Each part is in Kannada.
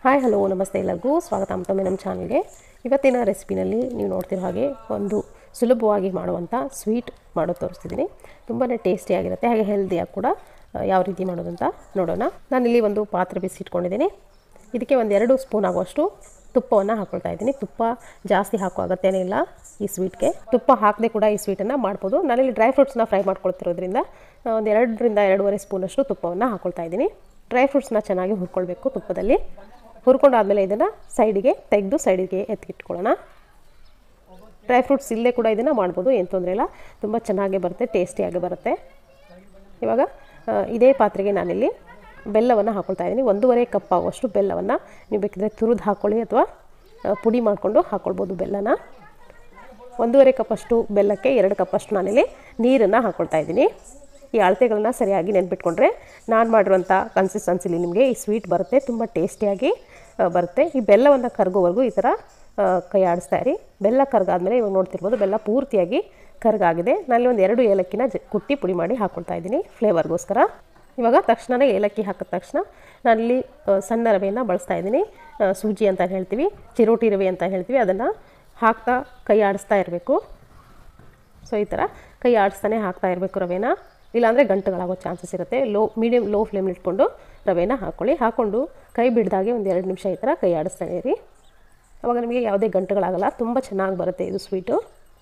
ಹಾಯ್ ಹಲೋ ನಮಸ್ತೆ ಎಲ್ಲರಿಗೂ ಸ್ವಾಗತ ಮತ್ತೊಮ್ಮೆ ನಮ್ಮ ಚಾನಲ್ಗೆ ಇವತ್ತಿನ ರೆಸಿಪಿನಲ್ಲಿ ನೀವು ನೋಡ್ತಿರೋ ಹಾಗೆ ಒಂದು ಸುಲಭವಾಗಿ ಮಾಡುವಂಥ ಸ್ವೀಟ್ ಮಾಡೋದು ತೋರಿಸ್ತಿದ್ದೀನಿ ತುಂಬಾ ಟೇಸ್ಟಿಯಾಗಿರುತ್ತೆ ಹಾಗೆ ಹೆಲ್ದಿಯಾಗಿ ಕೂಡ ಆ, ಯಾವ ರೀತಿ ಮಾಡೋದಂತ ನೋಡೋಣ ನಾನಿಲ್ಲಿ ಒಂದು ಪಾತ್ರೆ ಬಿಸಿಟ್ಕೊಂಡಿದ್ದೀನಿ ಇದಕ್ಕೆ ಒಂದು ಎರಡು ಸ್ಪೂನ್ ಆಗುವಷ್ಟು ತುಪ್ಪವನ್ನು ಹಾಕ್ಕೊಳ್ತಾ ಇದ್ದೀನಿ ತುಪ್ಪ ಜಾಸ್ತಿ ಹಾಕೋ ಅಗತ್ಯನೇ ಇಲ್ಲ ಈ ಸ್ವೀಟ್ಗೆ ತುಪ್ಪ ಹಾಕದೆ ಕೂಡ ಈ ಸ್ವೀಟನ್ನು ಮಾಡ್ಬೋದು ನಾನಿಲ್ಲಿ ಡ್ರೈ ಫ್ರೂಟ್ಸ್ನ ಫ್ರೈ ಮಾಡ್ಕೊಳ್ತಿರೋದ್ರಿಂದ ಆ, ಒಂದು ಎರಡರಿಂದ ಎರಡೂವರೆ ಸ್ಪೂನಷ್ಟು ತುಪ್ಪವನ್ನು ಹಾಕ್ಕೊಳ್ತಾ ಇದ್ದೀನಿ ಡ್ರೈ ಫ್ರೂಟ್ಸ್ನ ಚೆನ್ನಾಗಿ ಹುರ್ಕೊಳ್ಬೇಕು ತುಪ್ಪದಲ್ಲಿ ಹುರ್ಕೊಂಡಾದ್ಮೇಲೆ ಇದನ್ನು ಸೈಡಿಗೆ ತೆಗೆದು ಸೈಡಿಗೆ ಎತ್ತಿಟ್ಕೊಳ್ಳೋಣ ಡ್ರೈ ಫ್ರೂಟ್ಸ್ ಇಲ್ಲೇ ಕೂಡ ಇದನ್ನು ಮಾಡ್ಬೋದು ಏನು ತೊಂದರೆ ಇಲ್ಲ ತುಂಬ ಚೆನ್ನಾಗಿ ಬರುತ್ತೆ ಟೇಸ್ಟಿಯಾಗಿ ಬರುತ್ತೆ ಇವಾಗ ಆ, ಇದೇ ಪಾತ್ರೆಗೆ ನಾನಿಲ್ಲಿ ಬೆಲ್ಲವನ್ನು ಹಾಕ್ಕೊಳ್ತಾ ಇದ್ದೀನಿ ಒಂದೂವರೆ ಕಪ್ ಆಗುವಷ್ಟು ಬೆಲ್ಲವನ್ನು ನೀವು ಬೇಕಿದ್ರೆ ತುರಿದು ಹಾಕ್ಕೊಳ್ಳಿ ಅಥವಾ ಆ, ಪುಡಿ ಮಾಡಿಕೊಂಡು ಹಾಕ್ಕೊಳ್ಬೋದು ಬೆಲ್ಲನ ಒಂದೂವರೆ ಕಪ್ಪಷ್ಟು ಬೆಲ್ಲಕ್ಕೆ ಎರಡು ಕಪ್ಪಷ್ಟು ನಾನಿಲ್ಲಿ ನೀರನ್ನು ಹಾಕ್ಕೊಳ್ತಾ ಇದ್ದೀನಿ ಈ ಅಳತೆಗಳನ್ನ ಸರಿಯಾಗಿ ನೆನ್ಪಿಟ್ಕೊಂಡ್ರೆ ನಾನು ಮಾಡಿರುವಂಥ ಕನ್ಸಿಸ್ಟೆನ್ಸಿಲಿ ನಿಮಗೆ ಈ ಸ್ವೀಟ್ ಬರುತ್ತೆ ತುಂಬ ಟೇಸ್ಟಿಯಾಗಿ ಆ, ಬರುತ್ತೆ ಈ ಬೆಲ್ಲವನ್ನು ಕರಗೋವರೆಗೂ ಈ ಥರ ಆ, ಕೈ ಆಡಿಸ್ತಾ ಇರಿ ಬೆಲ್ಲ ಕರಗಾದ್ಮೇಲೆ ಇವಾಗ ನೋಡ್ತಿರ್ಬೋದು ಬೆಲ್ಲ ಪೂರ್ತಿಯಾಗಿ ಕರಗಾಗಿದೆ ನಾನಲ್ಲಿ ಒಂದು ಎರಡು ಏಲಕ್ಕಿನ ಜ ಕುಟ್ಟಿ ಪುಡಿ ಮಾಡಿ ಹಾಕ್ಕೊಳ್ತಾ ಇದ್ದೀನಿ ಫ್ಲೇವರ್ಗೋಸ್ಕರ ಇವಾಗ ತಕ್ಷಣವೇ ಏಲಕ್ಕಿ ಹಾಕಿದ ತಕ್ಷಣ ನಾನಿಲ್ಲಿ ಆ, ಸಣ್ಣ ರವೆಯನ್ನು ಬಳಸ್ತಾ ಇದ್ದೀನಿ ಆ, ಸೂಜಿ ಅಂತ ಹೇಳ್ತೀವಿ ಚಿರೋಟಿ ರವೆ ಅಂತ ಹೇಳ್ತೀವಿ ಅದನ್ನು ಹಾಕ್ತಾ ಕೈ ಆಡಿಸ್ತಾ ಇರಬೇಕು ಸೊ ಈ ಥರ ಕೈ ಆಡಿಸ್ತಾನೆ ಹಾಕ್ತಾ ಇರಬೇಕು ರವೆನ ಇಲ್ಲಾಂದರೆ ಗಂಟುಗಳಾಗೋ ಚಾನ್ಸಸ್ ಇರುತ್ತೆ ಲೋ ಮೀಡಿಯಮ್ ಲೋ ಫ್ಲೇಮ್ ಇಟ್ಕೊಂಡು ರವೆನ ಹಾಕ್ಕೊಳ್ಳಿ ಹಾಕ್ಕೊಂಡು ಕೈ ಬಿಡ್ದಾಗೆ ಒಂದು ಎರಡು ನಿಮಿಷ ಈ ಥರ ಕೈ ಆಡಿಸ್ತಾನೆ ಇರಿ ಅವಾಗ ನಿಮಗೆ ಯಾವುದೇ ಗಂಟುಗಳಾಗಲ್ಲ ತುಂಬ ಚೆನ್ನಾಗಿ ಬರುತ್ತೆ ಇದು ಸ್ವೀಟು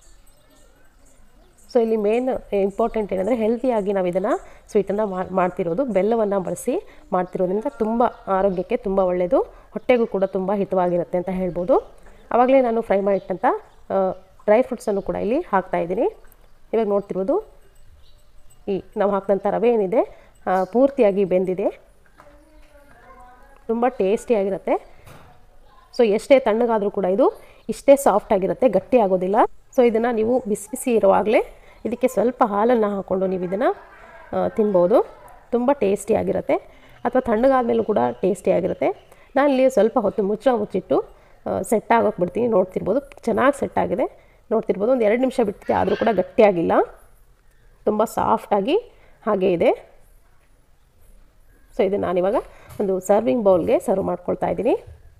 ಸೊ ಇಲ್ಲಿ ಮೇನ್ ಇಂಪಾರ್ಟೆಂಟ್ ಏನಂದರೆ ಹೆಲ್ತಿಯಾಗಿ ನಾವು ಇದನ್ನು ಸ್ವೀಟನ್ನು ಮಾಡ್ತಿರೋದು ಬೆಲ್ಲವನ್ನು ಬಳಸಿ ಮಾಡ್ತಿರೋದ್ರಿಂದ ತುಂಬ ಆರೋಗ್ಯಕ್ಕೆ ತುಂಬ ಒಳ್ಳೆಯದು ಹೊಟ್ಟೆಗೂ ಕೂಡ ತುಂಬ ಹಿತವಾಗಿರುತ್ತೆ ಅಂತ ಹೇಳ್ಬೋದು ಆವಾಗಲೇ ನಾನು ಫ್ರೈ ಮಾಡಿಟ್ಟಂಥ ಡ್ರೈ ಫ್ರೂಟ್ಸನ್ನು ಕೂಡ ಇಲ್ಲಿ ಹಾಕ್ತಾ ಇದ್ದೀನಿ ಇವಾಗ ನೋಡ್ತಿರೋದು ಈ ನಾವು ಹಾಕಿದಂಥ ರವೆ ಏನಿದೆ ಆ, ಪೂರ್ತಿಯಾಗಿ ಬೆಂದಿದೆ ತುಂಬ ಟೇಸ್ಟಿಯಾಗಿರುತ್ತೆ ಸೊ ಎಷ್ಟೇ ತಣ್ಣಗಾದರೂ ಕೂಡ ಇದು ಇಷ್ಟೇ ಸಾಫ್ಟ್ ಆಗಿರುತ್ತೆ ಗಟ್ಟಿ ಆಗೋದಿಲ್ಲ ಸೊ ಇದನ್ನು ನೀವು ಬಿಸಿ ಬಿಸಿ ಇರುವಾಗಲೇ ಇದಕ್ಕೆ ಸ್ವಲ್ಪ ಹಾಲನ್ನು ಹಾಕ್ಕೊಂಡು ನೀವು ಇದನ್ನು ತಿನ್ಬೋದು ತುಂಬ ಟೇಸ್ಟಿಯಾಗಿರುತ್ತೆ ಅಥವಾ ತಣ್ಣಗಾದ್ಮೇಲೂ ಕೂಡ ಟೇಸ್ಟಿಯಾಗಿರುತ್ತೆ ನಾನು ಇಲ್ಲಿ ಸ್ವಲ್ಪ ಹೊತ್ತು ಮುಚ್ಚ ಮುಚ್ಚಿಟ್ಟು ಸೆಟ್ ಆಗೋಕೆ ಬಿಡ್ತೀನಿ ನೋಡ್ತಿರ್ಬೋದು ಚೆನ್ನಾಗಿ ಸೆಟ್ ಆಗಿದೆ ನೋಡ್ತಿರ್ಬೋದು ಒಂದು ಎರಡು ನಿಮಿಷ ಬಿಟ್ಟಿದೆ ಆದರೂ ಕೂಡ ಗಟ್ಟಿಯಾಗಿಲ್ಲ ತುಂಬ ಸಾಫ್ಟಾಗಿ ಹಾಗೇ ಇದೆ ಸೊ ಇದು ನಾನಿವಾಗ ಒಂದು ಸರ್ವಿಂಗ್ ಬೌಲ್ಗೆ ಸರ್ವ್ ಮಾಡ್ಕೊಳ್ತಾ ಇದ್ದೀನಿ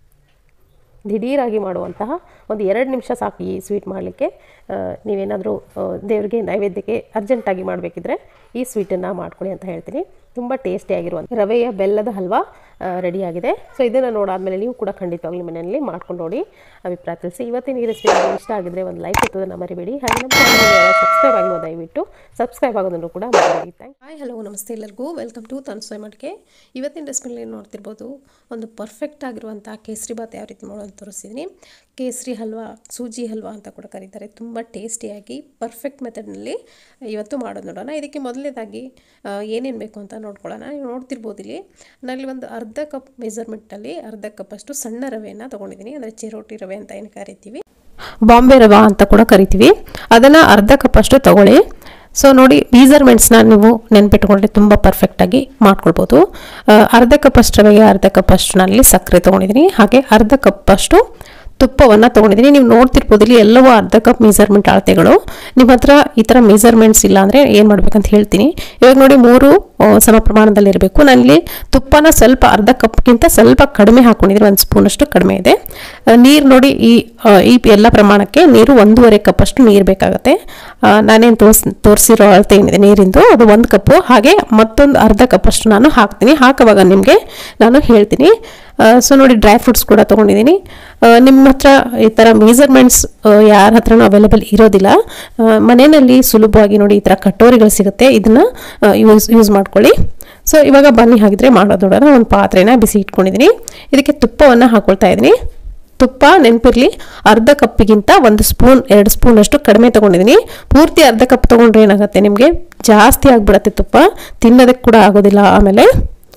ದಿಢೀರಾಗಿ ಮಾಡುವಂತಹ ಒಂದು ಎರಡು ನಿಮಿಷ ಸಾಕು ಈ ಸ್ವೀಟ್ ಮಾಡಲಿಕ್ಕೆ ನೀವೇನಾದರೂ ದೇವರಿಗೆ ನೈವೇದ್ಯಕ್ಕೆ ಅರ್ಜೆಂಟಾಗಿ ಮಾಡಬೇಕಿದ್ರೆ ಈ ಸ್ವೀಟನ್ನು ಮಾಡ್ಕೊಳ್ಳಿ ಅಂತ ಹೇಳ್ತೀನಿ ತುಂಬ ಟೇಸ್ಟಿಯಾಗಿರುವಂಥ ರವೆಯ ಬೆಲ್ಲದ ಹಲ್ವಾ ರೆಡಿಯಾಗಿದೆ ಸೊ ಇದನ್ನು ನೋಡಾದ್ಮೇಲೆ ನೀವು ಕೂಡ ಖಂಡಿತವಾಗ್ಲೂ ಮನೆಯಲ್ಲಿ ಮಾಡ್ಕೊಂಡು ನೋಡಿ ಅಭಿಪ್ರಾಯ ತಿಳಿಸಿ ಇವತ್ತಿನ ಈ ರೆಸಿಪಿ ನಿಮಗೆ ಇಷ್ಟ ಆಗಿದ್ರೆ ಒಂದು ಲೈಕ್ ಇಟ್ಟೋದನ್ನು ಮರಿಬೇಡಿ ಹಾಗೆ ನಮ್ಮ ಚಾನಲ್ಗೆ ಸಬ್ಸ್ಕ್ರೈಬ್ ಆಗಿರೋ ದಯವಿಟ್ಟು ಸಬ್ಸ್ಕ್ರೈಬ್ ಆಗೋದನ್ನು ಕೂಡ ಮರಿಬೇಡಿ ಥ್ಯಾಂಕ್ ಹಾಯ್ ಹಲೋ ನಮಸ್ತೆ ಎಲ್ಲರಿಗೂ ವೆಲ್ಕಮ್ ಟು ತನ್ಸೋಯ್ ಮಟ್ಗೆ ಇವತ್ತಿನ ರೆಸಿಪಿನಲ್ಲಿ ನೋಡ್ತಿರ್ಬೋದು ಒಂದು ಪರ್ಫೆಕ್ಟ್ ಆಗಿರುವಂಥ ಕೇಸರಿ ಬಾತ್ ಯಾವ ರೀತಿ ಮಾಡೋದು ತೋರಿಸ್ತಿದ್ದೀನಿ ಕೇಸರಿ ಹಲ್ವಾ ಸೂಜಿ ಹಲ್ವಾ ಅಂತ ಕೂಡ ಕರೀತಾರೆ ತುಂಬ ಟೇಸ್ಟಿಯಾಗಿ ಪರ್ಫೆಕ್ಟ್ ಮೆಥಡ್ನಲ್ಲಿ ಇವತ್ತು ಮಾಡೋದು ನೋಡೋಣ ಇದಕ್ಕೆ ಮೊದಲನೇದಾಗಿ ಏನೇನು ಬೇಕು ಅಂತ ನೋಡ್ಕೊಳ್ಳೋಣ ನೀವು ನೋಡ್ತಿರ್ಬೋದು ಇಲ್ಲಿ ನಾನಲ್ಲಿ ಒಂದು ಅರ್ಧ ಕಪ್ ಮೆಜರ್ಮೆಂಟಲ್ಲಿ ಅರ್ಧ ಕಪ್ಪಷ್ಟು ಸಣ್ಣ ರವೆಯನ್ನು ತೊಗೊಂಡಿದ್ದೀನಿ ಅಂದರೆ ಚಿರೋಟಿ ರವೆ ಅಂತ ಏನು ಕರಿತೀವಿ ಬಾಂಬೆ ರವಾ ಅಂತ ಕೂಡ ಕರಿತೀವಿ ಅದನ್ನು ಅರ್ಧ ಕಪ್ಪಷ್ಟು ತಗೊಳ್ಳಿ ಸೊ ನೋಡಿ ಮೀಸರ್ಮೆಂಟ್ಸ್ನ ನೀವು ನೆನ್ಪಿಟ್ಕೊಂಡ್ರೆ ತುಂಬ ಪರ್ಫೆಕ್ಟಾಗಿ ಮಾಡ್ಕೊಳ್ಬೋದು ಆ, ಅರ್ಧ ಕಪ್ಪಷ್ಟು ರವೆಗೆ ಅರ್ಧ ಕಪ್ಪಷ್ಟು ನಾನಲ್ಲಿ ಸಕ್ಕರೆ ತೊಗೊಂಡಿದ್ದೀನಿ ಹಾಗೆ ಅರ್ಧ ಕಪ್ಪಷ್ಟು ತುಪ್ಪವನ್ನು ತೊಗೊಂಡಿದ್ದೀನಿ ನೀವು ನೋಡ್ತಿರ್ಬೋದು ಇಲ್ಲಿ ಎಲ್ಲವೂ ಅರ್ಧ ಕಪ್ ಮೆಜರ್ಮೆಂಟ್ ಅಳತೆಗಳು ನಿಮ್ಮ ಹತ್ರ ಈ ಥರ ಮೆಜರ್ಮೆಂಟ್ಸ್ ಇಲ್ಲ ಅಂದರೆ ಏನು ಮಾಡ್ಬೇಕಂತ ಹೇಳ್ತೀನಿ ಇವಾಗ ನೋಡಿ ಮೂರು ಆ, ಸಮ ಪ್ರಮಾಣದಲ್ಲಿ ಇರಬೇಕು ನಾನಿಲ್ಲಿ ತುಪ್ಪನ ಸ್ವಲ್ಪ ಅರ್ಧ ಕಪ್ಗಿಂತ ಸ್ವಲ್ಪ ಕಡಿಮೆ ಹಾಕ್ಕೊಂಡಿದ್ದೀನಿ ಒಂದು ಸ್ಪೂನಷ್ಟು ಕಡಿಮೆ ಇದೆ ನೀರು ನೋಡಿ ಈ ಆ, ಈ ಎಲ್ಲ ಪ್ರಮಾಣಕ್ಕೆ ನೀರು ಒಂದೂವರೆ ಕಪ್ಪಷ್ಟು ನೀರು ಬೇಕಾಗುತ್ತೆ ಆ, ನಾನೇನು ತೋರ್ಸ್ ತೋರಿಸಿರೋ ಅಳತೆ ಏನಿದೆ ನೀರಿಂದು ಅದು ಒಂದು ಕಪ್ಪು ಹಾಗೆ ಮತ್ತೊಂದು ಅರ್ಧ ಕಪ್ಪಷ್ಟು ನಾನು ಹಾಕ್ತೀನಿ ಹಾಕುವಾಗ ನಿಮಗೆ ನಾನು ಹೇಳ್ತೀನಿ ಸೊ ನೋಡಿ ಡ್ರೈ ಫ್ರೂಟ್ಸ್ ಕೂಡ ತೊಗೊಂಡಿದ್ದೀನಿ ಆ, ನಿಮ್ಮ ಹತ್ರ ಈ ಥರ ಮೆಜರ್ಮೆಂಟ್ಸ್ ಯಾರ ಹತ್ರನೂ ಅವೈಲೇಬಲ್ ಇರೋದಿಲ್ಲ ಆ, ಮನೆಯಲ್ಲಿ ಸುಲಭವಾಗಿ ನೋಡಿ ಈ ಥರ ಕಟೋರಿಗಳು ಸಿಗುತ್ತೆ ಇದನ್ನು ಯೂಸ್ ಯೂಸ್ ಮಾಡ್ಕೊಳ್ಳಿ ಸೊ ಇವಾಗ ಬನ್ನಿ ಹಾಗಿದ್ರೆ ಮಾಡೋದು ನೋಡೋಣ ಒಂದು ಪಾತ್ರೆನ ಬಿಸಿ ಇಟ್ಕೊಂಡಿದ್ದೀನಿ ಇದಕ್ಕೆ ತುಪ್ಪವನ್ನು ಹಾಕ್ಕೊಳ್ತಾ ಇದ್ದೀನಿ ತುಪ್ಪ ನೆನಪಿರಲಿ ಅರ್ಧ ಕಪ್ಪಿಗಿಂತ ಒಂದು ಸ್ಪೂನ್ ಎರಡು ಸ್ಪೂನ್ ಅಷ್ಟು ಕಡಿಮೆ ತೊಗೊಂಡಿದ್ದೀನಿ ಪೂರ್ತಿ ಅರ್ಧ ಕಪ್ ತೊಗೊಂಡ್ರೆ ಏನಾಗುತ್ತೆ ನಿಮಗೆ ಜಾಸ್ತಿ ಆಗಿಬಿಡತ್ತೆ ತುಪ್ಪ ತಿನ್ನೋದಕ್ಕೆ ಕೂಡ ಆಗೋದಿಲ್ಲ ಆಮೇಲೆ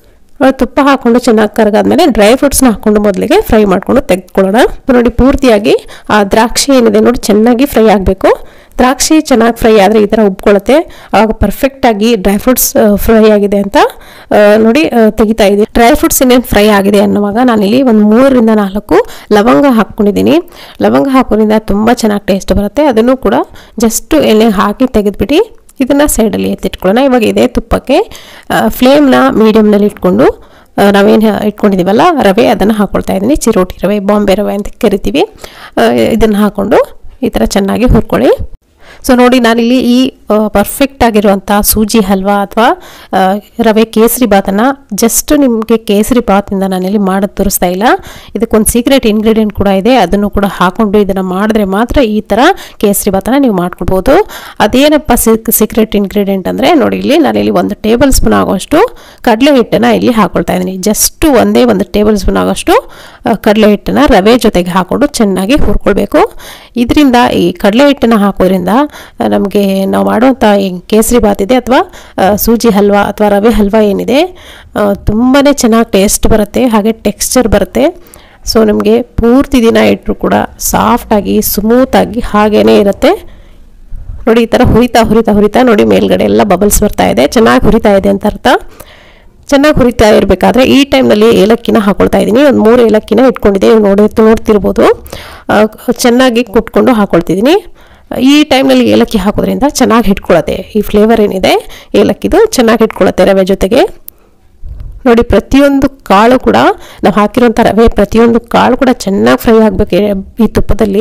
ಆ, ತುಪ್ಪ ಹಾಕ್ಕೊಂಡು ಚೆನ್ನಾಗಿ ಕರಗಾದ್ಮೇಲೆ ಡ್ರೈ ಫ್ರೂಟ್ಸ್ನ ಹಾಕ್ಕೊಂಡು ಮೊದಲಿಗೆ ಫ್ರೈ ಮಾಡ್ಕೊಂಡು ತೆಗೆದುಕೊಳ್ಳೋಣ ನೋಡಿ ಪೂರ್ತಿಯಾಗಿ ಆ ದ್ರಾಕ್ಷಿ ಏನಿದೆ ನೋಡಿ ಚೆನ್ನಾಗಿ ಫ್ರೈ ಆಗಬೇಕು ದ್ರಾಕ್ಷಿ ಚೆನ್ನಾಗಿ ಫ್ರೈ ಆದರೆ ಈ ಥರ ಉಬ್ಕೊಳ್ಳುತ್ತೆ ಆವಾಗ ಪರ್ಫೆಕ್ಟಾಗಿ ಡ್ರೈ ಫ್ರೂಟ್ಸ್ ಫ್ರೈ ಆಗಿದೆ ಅಂತ ಆ, ನೋಡಿ ಆ, ತೆಗಿತಾ ಇದ್ದೀನಿ ಡ್ರೈ ಫ್ರೂಟ್ಸ್ ಇನ್ನೇನು ಫ್ರೈ ಆಗಿದೆ ಅನ್ನುವಾಗ ನಾನಿಲ್ಲಿ ಒಂದು ಮೂರರಿಂದ ನಾಲ್ಕು ಲವಂಗ ಹಾಕ್ಕೊಂಡಿದ್ದೀನಿ ಲವಂಗ ಹಾಕೋದ್ರಿಂದ ತುಂಬ ಚೆನ್ನಾಗಿ ಟೇಸ್ಟ್ ಬರುತ್ತೆ ಅದನ್ನು ಕೂಡ ಜಸ್ಟ್ ಎಣ್ಣೆ ಹಾಕಿ ತೆಗೆದ್ಬಿಟ್ಟು ಇದನ್ನು ಸೈಡಲ್ಲಿ ಎತ್ತಿಟ್ಕೊಳ್ಳೋಣ ಇವಾಗ ಇದೇ ತುಪ್ಪಕ್ಕೆ ಫ್ಲೇಮ್ನ ಮೀಡಿಯಮ್ನಲ್ಲಿ ಇಟ್ಕೊಂಡು ನಾವೇನು ಇಟ್ಕೊಂಡಿದ್ದೀವಲ್ಲ ರವೆ ಅದನ್ನು ಹಾಕ್ಕೊಳ್ತಾ ಇದ್ದೀನಿ ಚಿರೋಟಿ ರವೆ ಬಾಂಬೆ ರವೆ ಅಂತ ಕರಿತೀವಿ ಇದನ್ನು ಹಾಕ್ಕೊಂಡು ಈ ಥರ ಚೆನ್ನಾಗಿ ಹುರ್ಕೊಳ್ಳಿ ಸೊ ನೋಡಿ ನಾನಿಲ್ಲಿ ಈ ಪರ್ಫೆಕ್ಟ್ ಆಗಿರುವಂಥ ಸೂಜಿ ಹಲ್ವಾ ಅಥವಾ ರವೆ ಕೇಸರಿ ಬಾತನ್ನು ಜಸ್ಟ್ ನಿಮಗೆ ಕೇಸರಿ ಬಾತಿಂದ ನಾನಿಲ್ಲಿ ಮಾಡೋದು ತೋರಿಸ್ತಾ ಇಲ್ಲ ಇದಕ್ಕೊಂದು ಸೀಕ್ರೆಟ್ ಇಂಗ್ರೀಡಿಯೆಂಟ್ ಕೂಡ ಇದೆ ಅದನ್ನು ಕೂಡ ಹಾಕೊಂಡು ಇದನ್ನು ಮಾಡಿದ್ರೆ ಮಾತ್ರ ಈ ಥರ ಕೇಸರಿ ಬಾತನ ನೀವು ಮಾಡ್ಕೊಳ್ಬೋದು ಅದೇನಪ್ಪ ಸೀಕ್ರೆಟ್ ಇಂಗ್ರೀಡಿಯೆಂಟ್ ಅಂದರೆ ನೋಡಿ ಇಲ್ಲಿ ನಾನಿಲ್ಲಿ ಒಂದು ಟೇಬಲ್ ಸ್ಪೂನ್ ಆಗೋಷ್ಟು ಕಡಲೆ ಹಿಟ್ಟನ್ನು ಇಲ್ಲಿ ಹಾಕೊಳ್ತಾ ಇದ್ದೀನಿ ಜಸ್ಟ್ ಒಂದೇ ಒಂದು ಟೇಬಲ್ ಸ್ಪೂನ್ ಆಗೋಷ್ಟು ಕಡಲೆ ಹಿಟ್ಟನ್ನು ರವೆ ಜೊತೆಗೆ ಹಾಕ್ಕೊಂಡು ಚೆನ್ನಾಗಿ ಹುರ್ಕೊಳ್ಬೇಕು ಇದರಿಂದ ಈ ಕಡಲೆ ಹಿಟ್ಟನ್ನು ಹಾಕೋದ್ರಿಂದ ನಮಗೆ ನಾವು ಮಾಡುವಂಥ ಈ ಕೇಸರಿ ಬಾತ್ ಇದೆ ಅಥವಾ ಸೂಜಿ ಹಲ್ವಾ ಅಥವಾ ರವೆ ಹಲ್ವಾ ಏನಿದೆ ತುಂಬಾ ಚೆನ್ನಾಗಿ ಟೇಸ್ಟ್ ಬರುತ್ತೆ ಹಾಗೆ ಟೆಕ್ಸ್ಚರ್ ಬರುತ್ತೆ ಸೊ ನಿಮಗೆ ಪೂರ್ತಿ ದಿನ ಇಟ್ಟರು ಕೂಡ ಸಾಫ್ಟಾಗಿ ಸ್ಮೂತಾಗಿ ಹಾಗೇ ಇರುತ್ತೆ ನೋಡಿ ಈ ಥರ ಹುರಿತಾ ಹುರಿತಾ ಹುರಿತಾ ನೋಡಿ ಮೇಲ್ಗಡೆ ಎಲ್ಲ ಬಬಲ್ಸ್ ಬರ್ತಾ ಇದೆ ಚೆನ್ನಾಗಿ ಹುರಿತಾ ಇದೆ ಅಂತ ಅರ್ಥ ಚೆನ್ನಾಗಿ ಹುರಿತಾ ಇರಬೇಕಾದ್ರೆ ಈ ಟೈಮ್ನಲ್ಲಿ ಏಲಕ್ಕಿನ ಹಾಕೊಳ್ತಾ ಇದ್ದೀನಿ ಒಂದು ಮೂರು ಏಲಕ್ಕಿನ ಇಟ್ಕೊಂಡಿದ್ದೆ ನೋಡಿ ನೋಡ್ತಿರ್ಬೋದು ಚೆನ್ನಾಗಿ ಕುಟ್ಕೊಂಡು ಹಾಕೊಳ್ತಿದ್ದೀನಿ ಈ ಟೈಮ್ನಲ್ಲಿ ಏಲಕ್ಕಿ ಹಾಕೋದ್ರಿಂದ ಚೆನ್ನಾಗಿ ಹಿಡ್ಕೊಳತ್ತೆ ಈ ಫ್ಲೇವರ್ ಏನಿದೆ ಏಲಕ್ಕಿದು ಚೆನ್ನಾಗಿ ಹಿಡ್ಕೊಳತ್ತೆ ರವೆ ಜೊತೆಗೆ ನೋಡಿ ಪ್ರತಿಯೊಂದು ಕಾಳು ಕೂಡ ನಾವು ಹಾಕಿರೋಂಥ ರವೆ ಪ್ರತಿಯೊಂದು ಕಾಳು ಕೂಡ ಚೆನ್ನಾಗಿ ಫ್ರೈ ಆಗಬೇಕು ಈ ತುಪ್ಪದಲ್ಲಿ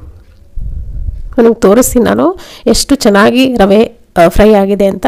ನನಗೆ ತೋರಿಸ್ತೀನಿ ನಾನು ಎಷ್ಟು ಚೆನ್ನಾಗಿ ರವೆ ಫ್ರೈ ಆಗಿದೆ ಅಂತ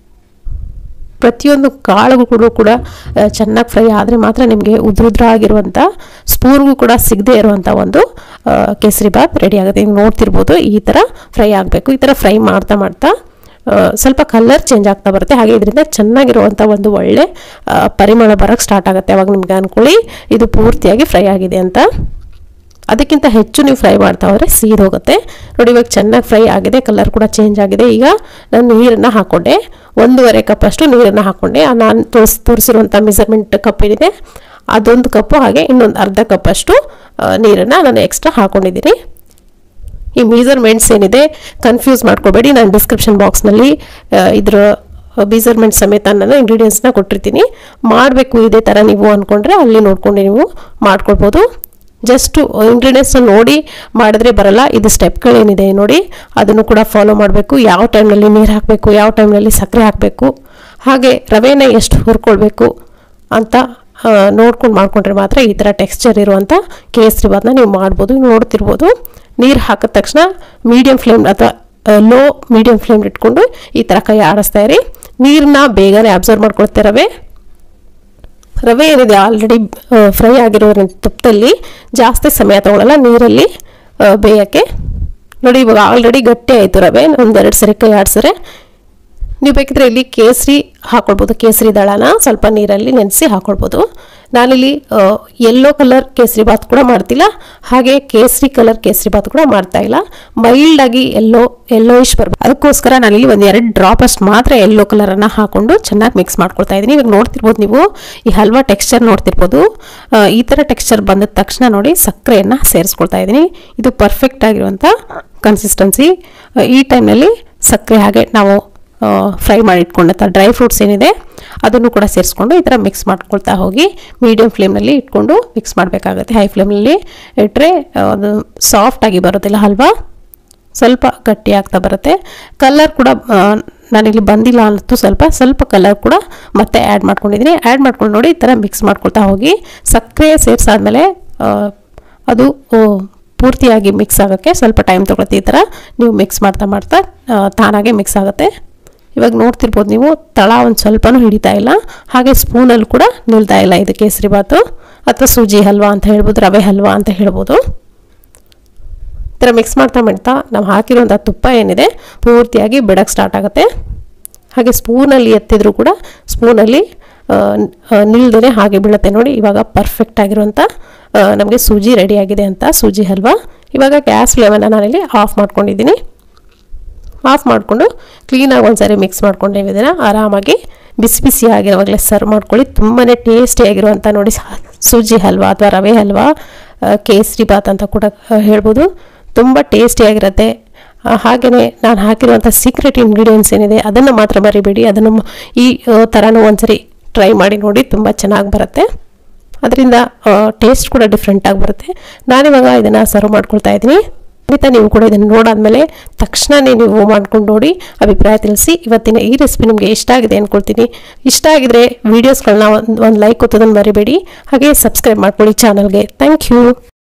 ಪ್ರತಿಯೊಂದು ಕಾಳುಗಳು ಕೂಡ ಚೆನ್ನಾಗಿ ಫ್ರೈ ಆದರೆ ಮಾತ್ರ ನಿಮಗೆ ಉದ್ರುದ್ರ ಆಗಿರುವಂಥ ಸ್ಪೂನ್ಗೂ ಕೂಡ ಸಿಗದೆ ಇರುವಂಥ ಒಂದು ಕೇಸರಿ ಬಾತ್ ರೆಡಿ ಆಗುತ್ತೆ ನೀವು ನೋಡ್ತಿರ್ಬೋದು ಈ ಥರ ಫ್ರೈ ಆಗಬೇಕು ಈ ಥರ ಫ್ರೈ ಮಾಡ್ತಾ ಮಾಡ್ತಾ ಸ್ವಲ್ಪ ಕಲರ್ ಚೇಂಜ್ ಆಗ್ತಾ ಬರುತ್ತೆ ಹಾಗೆ ಇದರಿಂದ ಚೆನ್ನಾಗಿರುವಂಥ ಒಂದು ಒಳ್ಳೆ ಪರಿಮಳ ಬರೋಕ್ಕೆ ಸ್ಟಾರ್ಟ್ ಆಗುತ್ತೆ ಅವಾಗ ನಿಮ್ಗೆ ಅಂದ್ಕೊಳ್ಳಿ ಇದು ಪೂರ್ತಿಯಾಗಿ ಫ್ರೈ ಆಗಿದೆ ಅಂತ ಅದಕ್ಕಿಂತ ಹೆಚ್ಚು ನೀವು ಫ್ರೈ ಮಾಡ್ತಾ ಹೋದರೆ ಸೀದ್ ಹೋಗುತ್ತೆ ನೋಡಿ ಇವಾಗ ಚೆನ್ನಾಗಿ ಫ್ರೈ ಆಗಿದೆ ಕಲರ್ ಕೂಡ ಚೇಂಜ್ ಆಗಿದೆ ಈಗ ನಾನು ನೀರನ್ನು ಹಾಕ್ಕೊಂಡೆ ಒಂದೂವರೆ ಕಪ್ಪಷ್ಟು ನೀರನ್ನು ಹಾಕ್ಕೊಂಡೆ ನಾನು ತೋರಿಸ್ ತೋರಿಸಿರುವಂಥ ಮೆಸರ್ಮೆಂಟ್ ಕಪ್ ಏನಿದೆ ಅದೊಂದು ಕಪ್ಪು ಹಾಗೆ ಇನ್ನೊಂದು ಅರ್ಧ ಕಪ್ಪಷ್ಟು ನೀರನ್ನು ನಾನು ಎಕ್ಸ್ಟ್ರಾ ಹಾಕ್ಕೊಂಡಿದ್ದೀನಿ ಈ ಮೆಸರ್ಮೆಂಟ್ಸ್ ಏನಿದೆ ಕನ್ಫ್ಯೂಸ್ ಮಾಡ್ಕೋಬೇಡಿ ನಾನು ಡಿಸ್ಕ್ರಿಪ್ಷನ್ ಬಾಕ್ಸ್ನಲ್ಲಿ ಇದರ ಮೆಸರ್ಮೆಂಟ್ ಸಮೇತ ನಾನು ಇಂಗ್ರೀಡಿಯೆಂಟ್ಸ್ನ ಕೊಟ್ಟಿರ್ತೀನಿ ಮಾಡಬೇಕು ಇದೇ ಥರ ನೀವು ಅಂದ್ಕೊಂಡ್ರೆ ಅಲ್ಲಿ ನೋಡ್ಕೊಂಡು ನೀವು ಮಾಡ್ಕೊಳ್ಬೋದು ಜಸ್ಟು ಇಂಗ್ರೀಡಿಯೆಂಟ್ಸ್ನ ನೋಡಿ ಮಾಡಿದ್ರೆ ಬರಲ್ಲ ಇದು ಸ್ಟೆಪ್ಗಳೇನಿದೆ ನೋಡಿ ಅದನ್ನು ಕೂಡ ಫಾಲೋ ಮಾಡಬೇಕು ಯಾವ ಟೈಮ್ನಲ್ಲಿ ನೀರು ಹಾಕಬೇಕು ಯಾವ ಟೈಮ್ನಲ್ಲಿ ಸಕ್ಕರೆ ಹಾಕಬೇಕು ಹಾಗೆ ರವೆನ ಎಷ್ಟು ಹುರ್ಕೊಳ್ಬೇಕು ಅಂತ ನೋಡ್ಕೊಂಡು ಮಾಡ್ಕೊಂಡ್ರೆ ಮಾತ್ರ ಈ ಥರ ಟೆಕ್ಸ್ಚರ್ ಇರುವಂಥ ಕೇಸರಿ ಬಾತ್ನ ನೀವು ಮಾಡ್ಬೋದು ನೋಡ್ತಿರ್ಬೋದು ನೀರು ಹಾಕಿದ ತಕ್ಷಣ ಮೀಡಿಯಮ್ ಫ್ಲೇಮ್ ಅಥವಾ ಲೋ ಮೀಡಿಯಮ್ ಫ್ಲೇಮ್ ಇಟ್ಕೊಂಡು ಈ ಥರ ಕೈ ಆಡಿಸ್ತಾ ಇರಿ ನೀರನ್ನ ಬೇಗನೆ ಅಬ್ಸರ್ವ್ ಮಾಡ್ಕೊಳ್ತಾ ರವೆ ರವೆ ಏನಿದೆ ಆಲ್ರೆಡಿ ಫ್ರೈ ಆಗಿರೋದ್ರಿಂದ ತುಪ್ಪದಲ್ಲಿ ಜಾಸ್ತಿ ಸಮಯ ತಗೊಳ್ಳಲ್ಲ ನೀರಲ್ಲಿ ಬೇಯೋಕ್ಕೆ ನೋಡಿ ಇವಾಗ ಆಲ್ರೆಡಿ ಗಟ್ಟಿ ಆಯಿತು ರವೆ ಒಂದೆರಡು ಸರಿ ಕೈ ಆಡಿಸಿದ್ರೆ ನೀವು ಬೇಕಿದ್ರೆ ಇಲ್ಲಿ ಕೇಸರಿ ಹಾಕೊಳ್ಬೋದು ಕೇಸರಿ ದಳನ ಸ್ವಲ್ಪ ನೀರಲ್ಲಿ ನೆನೆಸಿ ಹಾಕೊಳ್ಬೋದು ನಾನಿಲ್ಲಿ ಯೆಲ್ಲೋ ಕಲರ್ ಕೇಸರಿ ಬಾತ್ ಕೂಡ ಮಾಡ್ತಿಲ್ಲ ಹಾಗೆ ಕೇಸರಿ ಕಲರ್ ಕೇಸರಿ ಬಾತ್ ಕೂಡ ಮಾಡ್ತಾ ಇಲ್ಲ ಮೈಲ್ಡಾಗಿ ಎಲ್ಲೋ ಎಲ್ಲೋಯಿಶ್ ಬರಬೇಕು ಅದಕ್ಕೋಸ್ಕರ ನಾನಿಲ್ಲಿ ಒಂದು ಎರಡು ಡ್ರಾಪ್ ಅಷ್ಟು ಮಾತ್ರ ಎಲ್ಲೋ ಕಲರನ್ನು ಹಾಕೊಂಡು ಚೆನ್ನಾಗಿ ಮಿಕ್ಸ್ ಮಾಡ್ಕೊಳ್ತಾ ಇದ್ದೀನಿ ಇವಾಗ ನೋಡ್ತಿರ್ಬೋದು ನೀವು ಈ ಹಲ್ವಾ ಟೆಕ್ಸ್ಚರ್ ನೋಡ್ತಿರ್ಬೋದು ಈ ಥರ ಟೆಕ್ಸ್ಚರ್ ಬಂದ ತಕ್ಷಣ ನೋಡಿ ಸಕ್ಕರೆಯನ್ನು ಸೇರಿಸ್ಕೊಳ್ತಾ ಇದ್ದೀನಿ ಇದು ಪರ್ಫೆಕ್ಟ್ ಆಗಿರುವಂಥ ಕನ್ಸಿಸ್ಟೆನ್ಸಿ ಈ ಟೈಮ್ನಲ್ಲಿ ಸಕ್ಕರೆ ಹಾಗೆ ನಾವು ಫ್ರೈ ಮಾಡಿ ಇಟ್ಕೊಂಡಂಥ ಡ್ರೈ ಫ್ರೂಟ್ಸ್ ಏನಿದೆ ಅದನ್ನು ಕೂಡ ಸೇರಿಸ್ಕೊಂಡು ಈ ಥರ ಮಿಕ್ಸ್ ಮಾಡ್ಕೊಳ್ತಾ ಹೋಗಿ ಮೀಡಿಯಮ್ ಫ್ಲೇಮ್ನಲ್ಲಿ ಇಟ್ಕೊಂಡು ಮಿಕ್ಸ್ ಮಾಡಬೇಕಾಗುತ್ತೆ ಹೈ ಫ್ಲೇಮ್ನಲ್ಲಿ ಇಟ್ಟರೆ ಅದು ಸಾಫ್ಟಾಗಿ ಬರೋದಿಲ್ಲ ಹಲ್ವಾ ಸ್ವಲ್ಪ ಗಟ್ಟಿ ಆಗ್ತಾ ಬರುತ್ತೆ ಕಲರ್ ಕೂಡ ನಾನಿಲ್ಲಿ ಬಂದಿಲ್ಲ ಅನ್ನತ್ತು ಸ್ವಲ್ಪ ಸ್ವಲ್ಪ ಕಲರ್ ಕೂಡ ಮತ್ತೆ ಆ್ಯಡ್ ಮಾಡ್ಕೊಂಡಿದ್ದೀನಿ ಆ್ಯಡ್ ಮಾಡ್ಕೊಂಡು ನೋಡಿ ಈ ಥರ ಮಿಕ್ಸ್ ಮಾಡ್ಕೊಳ್ತಾ ಹೋಗಿ ಸಕ್ಕರೆ ಸೇರಿಸಾದ್ಮೇಲೆ ಅದು ಪೂರ್ತಿಯಾಗಿ ಮಿಕ್ಸ್ ಆಗೋಕ್ಕೆ ಸ್ವಲ್ಪ ಟೈಮ್ ತೊಗೊಳುತ್ತೆ ಈ ಥರ ನೀವು ಮಿಕ್ಸ್ ಮಾಡ್ತಾ ಮಾಡ್ತಾ ತಾನಾಗೆ ಮಿಕ್ಸ್ ಆಗುತ್ತೆ ಇವಾಗ ನೋಡ್ತಿರ್ಬೋದು ನೀವು ತಳ ಒಂದು ಸ್ವಲ್ಪನೂ ಹಿಡಿತಾ ಇಲ್ಲ ಹಾಗೆ ಸ್ಪೂನಲ್ಲಿ ಕೂಡ ನಿಲ್ತಾ ಇಲ್ಲ ಇದು ಕೇಸರಿ ಬಾತು ಅಥವಾ ಸೂಜಿ ಹಲ್ವಾ ಅಂತ ಹೇಳ್ಬೋದು ರವೆ ಹಲ್ವಾ ಅಂತ ಹೇಳ್ಬೋದು ಈ ಥರ ಮಿಕ್ಸ್ ಮಾಡ್ತಾ ಮಾಡ್ತಾ ನಾವು ಹಾಕಿರುವಂಥ ತುಪ್ಪ ಏನಿದೆ ಪೂರ್ತಿಯಾಗಿ ಬಿಡೋಕ್ಕೆ ಸ್ಟಾರ್ಟ್ ಆಗುತ್ತೆ ಹಾಗೆ ಸ್ಪೂನಲ್ಲಿ ಎತ್ತಿದ್ರು ಕೂಡ ಸ್ಪೂನಲ್ಲಿ ನಿಲ್ದೇ ಹಾಗೆ ಬೀಳುತ್ತೆ ನೋಡಿ ಇವಾಗ ಪರ್ಫೆಕ್ಟ್ ಆಗಿರುವಂಥ ನಮಗೆ ಸೂಜಿ ರೆಡಿಯಾಗಿದೆ ಅಂತ ಸೂಜಿ ಹಲ್ವಾ ಇವಾಗ ಗ್ಯಾಸ್ ಫ್ಲೇಮನ್ನು ನಾನಿಲ್ಲಿ ಆಫ್ ಮಾಡ್ಕೊಂಡಿದ್ದೀನಿ ಆಫ್ ಮಾಡಿಕೊಂಡು ಕ್ಲೀನಾಗಿ ಒಂದ್ಸರಿ ಮಿಕ್ಸ್ ಮಾಡ್ಕೊಂಡು ನೀವು ಇದನ್ನು ಆರಾಮಾಗಿ ಬಿಸಿ ಬಿಸಿ ಆಗಿರುವಾಗಲೇ ಸರ್ವ್ ಮಾಡ್ಕೊಳ್ಳಿ ತುಂಬಾ ಟೇಸ್ಟಿಯಾಗಿರುವಂಥ ನೋಡಿ ಸೂಜಿ ಹಲ್ವಾ ಅಥವಾ ರವೆ ಹಲ್ವಾ ಕೇಸರಿ ಬಾತ್ ಅಂತ ಕೂಡ ಹೇಳ್ಬೋದು ತುಂಬ ಟೇಸ್ಟಿಯಾಗಿರುತ್ತೆ ಹಾಗೆಯೇ ನಾನು ಹಾಕಿರುವಂಥ ಸೀಕ್ರೆಟ್ ಇಂಗ್ರೀಡಿಯೆಂಟ್ಸ್ ಏನಿದೆ ಅದನ್ನು ಮಾತ್ರ ಮರಿಬೇಡಿ ಅದನ್ನು ಈ ಥರನೂ ಒಂದ್ಸರಿ ಟ್ರೈ ಮಾಡಿ ನೋಡಿ ತುಂಬ ಚೆನ್ನಾಗಿ ಬರುತ್ತೆ ಅದರಿಂದ ಟೇಸ್ಟ್ ಕೂಡ ಡಿಫ್ರೆಂಟಾಗಿ ಬರುತ್ತೆ ನಾನಿವಾಗ ಇದನ್ನು ಸರ್ವ್ ಮಾಡ್ಕೊಳ್ತಾ ಇದ್ದೀನಿ ಖಂಡಿತ ನೀವು ಕೂಡ ಇದನ್ನು ನೋಡಾದ್ಮೇಲೆ ತಕ್ಷಣವೇ ನೀವು ಮಾಡ್ಕೊಂಡು ನೋಡಿ ಅಭಿಪ್ರಾಯ ತಿಳಿಸಿ ಇವತ್ತಿನ ಈ ರೆಸಿಪಿ ನಿಮಗೆ ಇಷ್ಟ ಆಗಿದೆ ಅಂದ್ಕೊಳ್ತೀನಿ ಇಷ್ಟ ಆಗಿದ್ರೆ ವೀಡಿಯೋಸ್ಗಳನ್ನ ಒಂದು ಒಂದು ಲೈಕ್ ಒತ್ತೋದನ್ನು ಮರಿಬೇಡಿ ಹಾಗೆ ಸಬ್ಸ್ಕ್ರೈಬ್ ಮಾಡ್ಕೊಳ್ಳಿ ಚಾನಲ್ಗೆ ಥ್ಯಾಂಕ್ ಯು